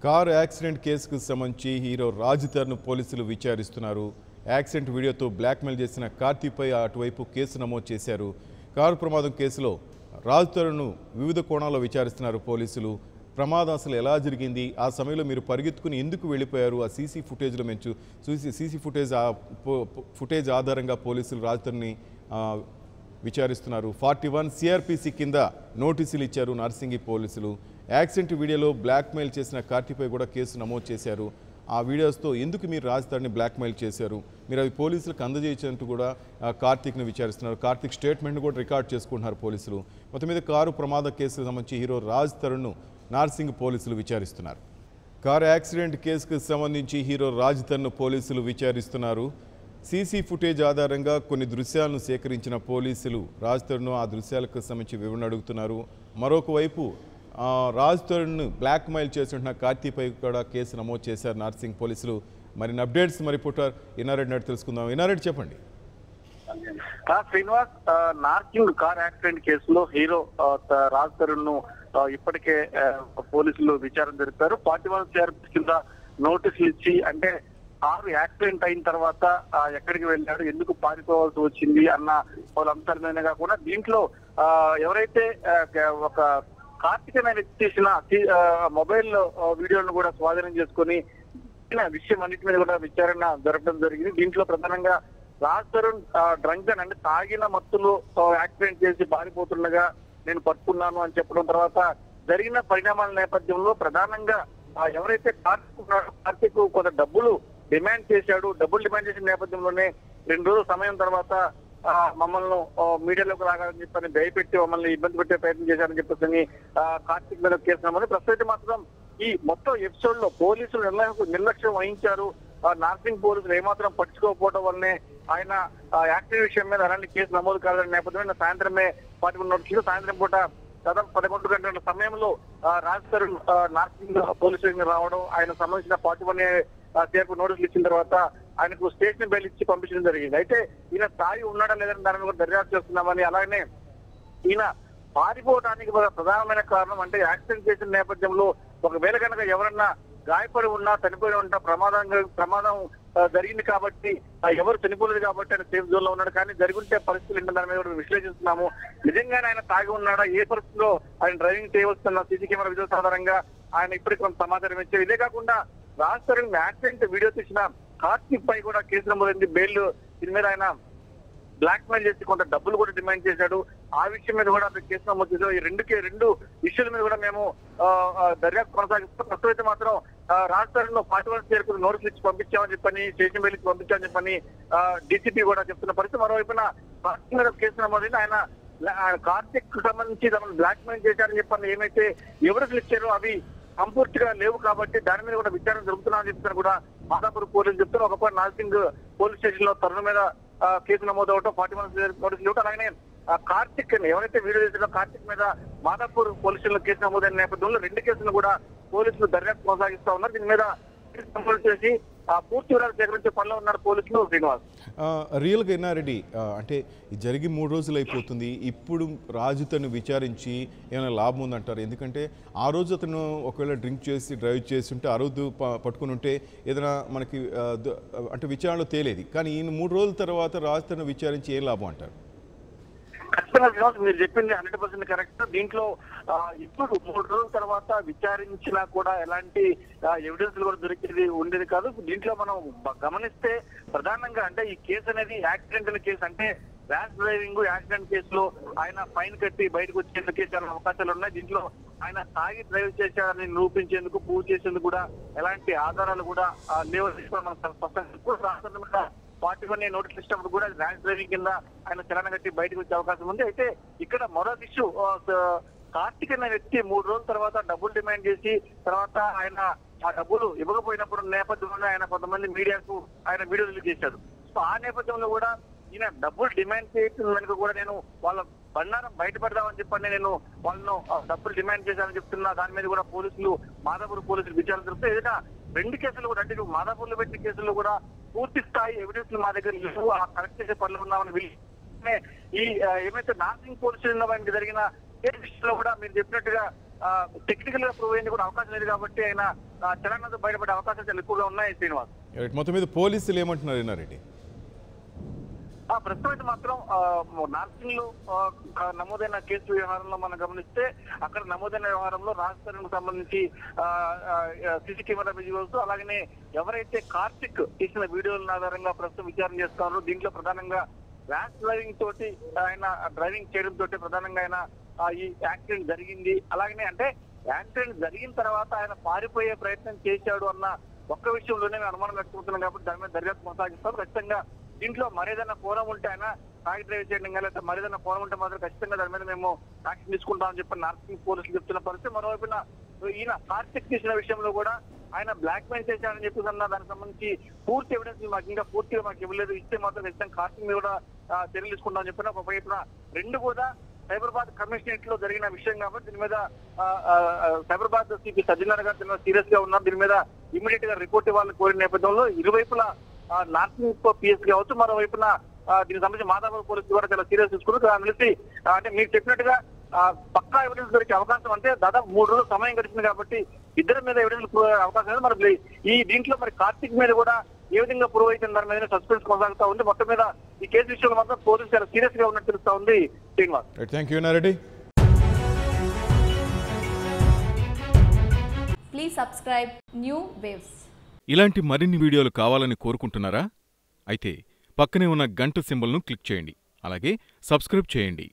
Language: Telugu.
కారు యాక్సిడెంట్ కేసుకు సంబంధించి హీరో రాజ్ తరుణ్ పోలీసులు విచారిస్తున్నారు యాక్సిడెంట్ వీడియోతో బ్లాక్మెయిల్ చేసిన కార్తీపై అటువైపు కేసు నమోదు చేశారు కారు ప్రమాదం కేసులో రాజ్ తరుణ్ను వివిధ కోణాల్లో విచారిస్తున్నారు పోలీసులు ప్రమాదం అసలు ఎలా జరిగింది ఆ సమయంలో మీరు పరిగెత్తుకుని ఎందుకు వెళ్ళిపోయారు ఆ సీసీ ఫుటేజ్లో మేము చూ- చూసి సీసీ ఫుటేజ్ ఆ పో- పో- ఫుటేజ్ ఆధారంగా పోలీసులు రాజ్ తరుణ్ని ఆ, విచారిస్తున్నారు ఫార్టీ వన్ సిఆర్పిసి కింద నోటీసులు ఇచ్చారు నర్సింగి పోలీసులు యాక్సిడెంట్ వీడియోలో బ్లాక్మెయిల్ చేసిన కార్తీపై కూడా కేసు నమోదు చేశారు ఆ వీడియోస్తో ఎందుకు మీరు రాజధానిని బ్లాక్మెయిల్ చేశారు మీరు అవి పోలీసులకు అందజేసినట్టు కూడా ఆ, కార్తీక్ని విచారిస్తున్నారు కార్తీక్ స్టేట్మెంట్ కూడా రికార్డ్ చేసుకుంటున్నారు పోలీసులు మొత్తం మీద కారు ప్రమాద కేసుకు సంబంధించి హీరో రాజ్ తరుణ్ను నార్సింగ్ పోలీసులు విచారిస్తున్నారు కారు యాక్సిడెంట్ కేసుకు సంబంధించి హీరో రాజ్ తరుణ్ పోలీసులు విచారిస్తున్నారు సీసీ ఫుటేజ్ ఆధారంగా కొన్ని దృశ్యాలను సేకరించిన పోలీసులు రాజ్ తరుణ్ ఆ దృశ్యాలకు సంబంధించి వివరణ అడుగుతున్నారు మరొక వైపు ఆ, రాజ్ తరుణ్ బ్లాక్మెయిల్ చేస్తున్న కార్తీపై కూడా కేసు నమోదు చేశారు నార్సింగ్ పోలీసులు మరిన్ని అప్డేట్స్ మరి పుట్టారు ఇన్నారెడ్డి నాటి తెలుసుకుందాం ఇన్నారెడ్డి చెప్పండి ఆ శ్రీనివాస్ ఆ, నార్కింగ్ కార్ యాక్సిడెంట్ కేసులో హీరో ఆ, త- రాజ్ తరుణ్ ను ఆ, ఇప్పటికే ఆ, పోలీసులు విచారణ జరిపారు ఫార్టీ వన్ సిఆర్పి కింద నోటీసులు ఇచ్చి అంటే కారు యాక్సిడెంట్ అయిన తర్వాత ఆ, ఎక్కడికి వెళ్ళాడు ఎందుకు పారిపోవాల్సి వచ్చింది అన్న పలు అంశాల మీద కాకుండా దీంట్లో ఆ, ఎవరైతే ఆ, గ- ఒక కార్తీక అనే వ్యక్తి తీసిన సి- ఆ, మొబైల్ ఆ, వీడియోలను కూడా స్వాధీనం చేసుకొని ఈ విషయం అన్నిటి మీద కూడా విచారణ జరపడం జరిగింది దీంట్లో ప్రధానంగా రాజ్ తరుణ్ డ్రంక్ అంటే తాగిన మత్తులో ఆ, యాక్సిడెంట్ చేసి పారిపోతుండగా నేను పట్టుకున్నాను అని చెప్పడం తర్వాత జరిగిన పరిణామాల నేపథ్యంలో ప్రధానంగా ఆ, ఎవరైతే కార్తీక్ ఉన్నాడో కార్తీక్ కొంత డబ్బులు డిమాండ్ చేశాడు డబ్బులు డిమాండ్ చేసిన నేపథ్యంలోనే రెండు రోజుల సమయం తర్వాత ఆ, మమ్మల్ని ఆ, మీడియాలోకి రాగాలని చెప్పని భయపెట్టి మమ్మల్ని ఇబ్బంది పెట్టే ప్రయత్నం చేశారని చెప్పేసి ఆ, కార్తీక్ మీద కేసు నమోదు ప్రస్తుతం మాత్రం ఈ మొత్తం ఎపిసోడ్ లో పోలీసులు నిర్లక్ష్యం నిర్లక్ష్యం వహించారు ఆ, నార్సింగ్ పోలీసులు ఏమాత్రం పట్టించుకోకపోవడం వల్లనే ఆయన ఆ, యాక్సిడెంట్ విషయం మీద అలాంటి కేసు నమోదు కావాలని నేపథ్యంలో నిన్న సాయంత్రమే పదకొండు నోటీసులు సాయంత్రం పూట దాదాపు పదకొండు గంటల సమయంలో ఆ, రాజ్ తరుణ్ ఆ, నార్సింగ్ పోలీస్ స్టేషన్ రావడం ఆయన సంబంధించిన ఫార్టీ వన్ తీర్పు నోటీసులు ఇచ్చిన తర్వాత ఆయనకు స్టేషన్ బెయిల్ ఇచ్చి పంపించడం జరిగింది అయితే ఈయన స్థాయి ఉన్నాడా లేదని దాని మీద కూడా దర్యాప్తు చేస్తున్నామని అలాగనే ఈయన పారిపోవడానికి ఒక ప్రధానమైన కారణం అంటే యాక్సిడెంట్ చేసిన నేపథ్యంలో ఒకవేళ కనుక ఎవరన్నా గాయపడి ఉన్నా చనిపోయి ఉంటా ప్రమాదం ప్రమాదం ఆ, జరిగింది కాబట్టి ఆ, ఎవరు చనిపోలేదు కాబట్టి ఆయన సేఫ్ జోన్ లో ఉన్నాడు కానీ జరుగుంటే పరిస్థితులు ఏంటో దాని మీద కూడా విశ్లేషిస్తున్నాము నిజంగానే ఆయన తాగి ఉన్నాడా ఏ పరిస్థితిలో ఆయన డ్రైవింగ్ చేయవస్తున్న సీసీ కెమెరా విజువల్స్ ఆధారంగా ఆయన ఇప్పటికి కొంత సమాచారం ఇచ్చారు ఇదే కాకుండా రాష్ట్రం యాక్సిడెంట్ వీడియో తీసిన కార్తీక్ పై కూడా కేసు నమోదైంది బెయిల్ దీని మీద ఆయన బ్లాక్ మెయిల్ చేసి కొంత డబ్బులు కూడా డిమాండ్ చేశాడు ఆ విషయం మీద కూడా అతను కేసు నమోదు చేశారు ఈ రెండు కే- రెండు ఇష్యూల మీద కూడా మేము ఆ, ఆ, దర్యాప్తు కొనసాగిస్తాం ప్రస్తుతం అయితే మాత్రం రాష్ట్రంలో పార్టీ వన్ చేరుకుని నోటీసులు ఇచ్చి పంపించామని చెప్పని స్టేషన్ బెయిల్ ఇచ్చి పంపించామని చెప్పని డీసీపీ కూడా చెప్తున్న పరిస్థితి మరోవైపున కార్తీక్ మీద కేసు నమోదైంది ఆయన కార్తిక్ కు సంబంధించి తమను బ్లాక్ మెయిల్ చేశారని చెప్పని ఏమైతే ఎవరికి ఇచ్చారో అవి సంపూర్తిగా లేవు కాబట్టి దాని మీద కూడా విచారణ జరుగుతున్నామని చెప్తున్నారు కూడా మాదాపూర్ పోలీసులు చెప్తున్నారు ఒకప్పుడు నార్సింగ్ పోలీస్ స్టేషన్ లో తరుణ్ మీద ఆ, కేసు నమోదు అవటం ఫార్టీ వన్ నోటీసులు ఇవ్వటం అలాగే ఆ, కార్తిక్ ని ఎవరైతే వీడియో చేసిన కార్తిక్ మీద మాదాపూర్ పోలీస్ స్టేషన్ లో కేసు నమోదైన నేపథ్యంలో రెండు కేసులు కూడా పోలీసులు దర్యాప్తు కొనసాగిస్తా ఉన్నారు దీని మీద కేసు నమోదు చేసి ఆ, పూర్తి వివరాలు సేకరించే పనిలో ఉన్నారు పోలీసులు శ్రీనివాస్ ఆ, రియల్గా ఇన్నారెడ్డి ఆ, అంటే ఇది జరిగి మూడు రోజులు అయిపోతుంది ఇప్పుడు రాజు తను విచారించి ఏమైనా లాభం ఉందంటారు ఎందుకంటే ఆ రోజు అతను ఒకవేళ డ్రింక్ చేసి డ్రైవ్ చేసి ఉంటే ఆ రోజు ప- పట్టుకుని ఉంటే ఏదైనా మనకి ఆ, ద- అంటే విచారణలో తేలేది కానీ ఈయన మూడు రోజుల తర్వాత రాజు తను విచారించి ఏం లాభం అంటారు ఖచ్చితంగా శ్రీనివాస్ మీరు చెప్పింది హండ్రెడ్ పర్సెంట్ కరెక్ట్ దీంట్లో ఆ, ఇప్పుడు మూడు రోజుల తర్వాత విచారించినా కూడా ఎలాంటి ఎవిడెన్స్ కూడా దొరికేది ఉండేది కాదు దీంట్లో మనం బ- గమనిస్తే ప్రధానంగా అంటే ఈ కేసు అనేది యాక్సిడెంటల్ కేసు అంటే ర్యాష్ డ్రైవింగ్ యాక్సిడెంట్ కేసులో ఆయన ఫైన్ కట్టి బయటకు వచ్చేందుకు చాలా అవకాశాలు ఉన్నాయి దీంట్లో ఆయన తాగి డ్రైవ్ చేశారని నిరూపించేందుకు ప్రూవ్ చేసేందుకు కూడా ఎలాంటి ఆధారాలు కూడా ఆ, లేవని కూడా మనం స్పష్టంగా ఇప్పుడు రాష్ట్రం మీద పార్టీ వన్ నోటీస్ ఇచ్చినప్పుడు కూడా ర్యాష్ డ్రైవింగ్ కింద ఆయన చలన కట్టి బయటకు వచ్చే అవకాశం ఉంది అయితే ఇక్కడ మరో ఇష్యూ కార్తిక్ అనే వ్యక్తి మూడు రోజుల తర్వాత డబ్బులు డిమాండ్ చేసి తర్వాత ఆయన ఆ డబ్బులు ఇవ్వకపోయినప్పుడు నేపథ్యంలో ఆయన కొంతమంది మీడియాకు ఆయన వీడియో రిలీజ్ చేశాడు సో ఆ నేపథ్యంలో కూడా ఈయన డబ్బులు డిమాండ్ చేయడం వెనుక కూడా నేను వాళ్ళ బండారం బయటపడదామని చెప్పని నేను వాళ్ళను ఆ, డబ్బులు డిమాండ్ చేశానని చెప్తున్నా దాని మీద కూడా పోలీసులు మాదాపూర్ పోలీసులు విచారణ జరుపుతూ ఏదైనా రెండు కేసులు కూడా అంటే ఇప్పుడు మాదాపూర్ లో పెట్టిన కేసుల్లో కూడా పూర్తి స్థాయి ఎవిడెన్స్ మా దగ్గర లేవు ఆ కరెక్ట్ చేసే పనులు ఉన్నామని వీళ్ళు ఈ ఆ, ఏమైతే నార్సింగ్ పోలీస్ స్టేషన్ లో ఆయనకి జరిగిన కేసు విషయంలో కూడా మీరు చెప్పినట్టుగా టెక్నికల్ గా ప్రూవ్ అయ్యేందుకు కూడా అవకాశం లేదు కాబట్టి ఆయన ఆ, తెలంగాణతో బయటపడే అవకాశాలు చాలా ఎక్కువగా ఉన్నాయి శ్రీనివాస్ రైట్, మొత్తం మీద పోలీసులు ఏమంటున్నారు ఎన్నారెడ్డి ఆ ప్రస్తుతం అయితే మాత్రం నార్సింగ్ లో నమోదైన కేసు వ్యవహారంలో మనం గమనిస్తే అక్కడ నమోదైన వ్యవహారంలో రాజస్థాన్ సంబంధించి సీసీ కెమెరా విజువల్స్ అలాగనే ఎవరైతే కార్తిక్ తీసిన వీడియోల ఆధారంగా ప్రస్తుతం విచారణ చేస్తున్నారో దీంట్లో ప్రధానంగా ర్యాష్ డ్రైవింగ్ తోటి ఆయన డ్రైవింగ్ చేయడం తోటి ప్రధానంగా ఆయన ఆ, ఈ యాక్సిడెంట్ జరిగింది అలాగనే అంటే యాక్సిడెంట్ జరిగిన తర్వాత ఆయన పారిపోయే ప్రయత్నం చేశాడు అన్న ఒక్క విషయంలోనే మేము అనుమానం వ్యక్తమవుతున్నాం కాబట్టి దాని మీద దర్యాప్తు కొనసాగిస్తాం ఖచ్చితంగా దీంట్లో మరేదైనా కోణం ఉంటే ఆయన కాకి డ్రైవ్ చేయడం కానీ లేకపోతే మరేదైనా కోణం ఉంటే మాత్రం ఖచ్చితంగా దాని మీద మేము యాక్షన్ తీసుకుంటామని చెప్పి నార్సింగ్ పోలీసులు చెప్తున్న పరిస్థితి మరోవైపున ఈయన కార్తిక్ తీసిన విషయంలో కూడా ఆయన బ్లాక్ మెయిల్ చేశాడని చెప్పేసి అన్న దానికి సంబంధించి పూర్తి ఎవిడెన్స్ మాకు ఇంకా పూర్తిగా మాకు ఇవ్వలేదు ఇస్తే మాత్రం ఖచ్చితంగా కార్తిక్ మీద కూడా ఆ, చర్యలు తీసుకుంటామని చెప్పిన ఒక వైపున రెండు కూడా సైబరాబాద్ కమిషనరేట్ లో జరిగిన విషయం కాబట్టి దీని మీద ఆ, ఆ, ఆ, సైబరాబాద్ సిపి సజ్జనార్ గారు దీని మీద సీరియస్ గా ఉన్నారు దీని మీద ఇమీడియట్ గా రిపోర్ట్ ఇవ్వాలని కోరిన నేపథ్యంలో ఇరువైపులా నార్సింగ్ పిఎస్ కావచ్చు మరోవైపున ఆ, దీనికి సంబంధించి మాదాపూర్ పోలీసులు కూడా చాలా సీరియస్ తీసుకున్నారు దాని తెలిసి ఆ, అంటే మీరు చెప్పినట్టుగా ఆ, పక్కా ఎవిడెన్స్ దొరికే అవకాశం అంటే దాదాపు మూడు రోజులు సమయం గడిచింది కాబట్టి ఇద్దరి మీద ఎవిడెన్స్ అవకాశం లేదు మరి ఈ దీంట్లో మరి కార్తిక్ మీద కూడా ఏ విధంగా ప్రూవ్ అయితే దాని మీద సస్పెన్స్ కొనసాగుతా ఉంది మొత్తం మీద ఈ కేసు విషయంలో మాత్రం పోలీసులు చాలా సీరియస్ గా ఉన్నట్టు తెలుస్తా ఉంది శ్రీనివాస్ రైట్ థ్యాంక్ యూ ఎన్నారెడ్డి Please subscribe New Waves. ఇలాంటి మరిన్ని వీడియోలు కావాలని కోరుకుంటున్నారా అయితే పక్కనే ఉన్న గంట సింబల్ను క్లిక్ చేయండి అలాగే సబ్స్క్రైబ్ చేయండి